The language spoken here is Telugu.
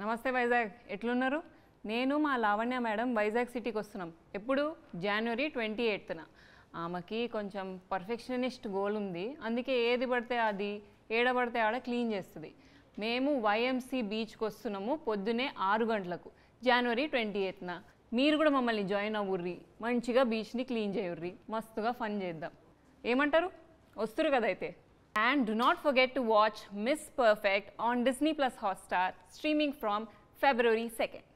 నమస్తే వైజాగ్ ఎట్లున్నారు నేను మా లావణ్య మేడం వైజాగ్ సిటీకి వస్తున్నాం ఎప్పుడు జనవరి ట్వంటీ ఎయిత్న ఆమెకి కొంచెం పర్ఫెక్షనిస్ట్ గోల్ ఉంది అందుకే ఏది పడితే అది ఏడ పడితే ఆడ క్లీన్ చేస్తుంది మేము వైఎంసీ బీచ్కి వస్తున్నాము పొద్దునే ఆరు గంటలకు జనవరి ట్వంటీ ఎయిత్న మీరు కూడా మమ్మల్ని జాయిన్ అవ్వుర్రి మంచిగా బీచ్ని క్లీన్ చేయుర్రి మస్తుగా ఫన్ చేద్దాం ఏమంటారు వస్తురు కదా అయితే And do not forget to watch Miss Perfect on Disney Plus Hotstar, streaming from February 2nd.